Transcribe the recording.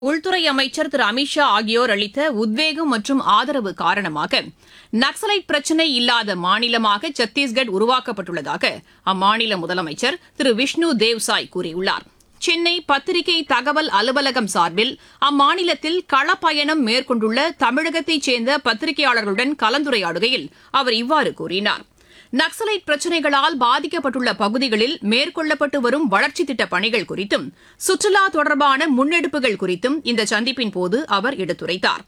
உள்துறை அமைச்சர் திரு அமித்ஷா ஆகியோர் அளித்த உத்வேகம் மற்றும் ஆதரவு காரணமாக நக்சலைட் பிரச்சினை இல்லாத மாநிலமாக சத்தீஸ்கட் உருவாக்கப்பட்டுள்ளதாக அம்மாநில முதலமைச்சர் திரு விஷ்ணு தேவ்சாய் கூறியுள்ளார் சென்னை பத்திரிகை தகவல் அலுவலகம் சார்பில் அம்மாநிலத்தில் களப்பயணம் மேற்கொண்டுள்ள தமிழகத்தைச் சேர்ந்த பத்திரிகையாளர்களுடன் கலந்துரையாடுகையில் அவர் இவ்வாறு கூறினார் நக்சலைட் பிரச்சினைகளால் பாதிக்கப்பட்டுள்ள பகுதிகளில் மேற்கொள்ளப்பட்டு வரும் வளர்ச்சித் திட்டப் பணிகள் குறித்தும் சுற்றுலா தொடர்பான முன்னெடுப்புகள் குறித்தும் இந்த சந்திப்பின் போது அவர் எடுத்துரைத்தார்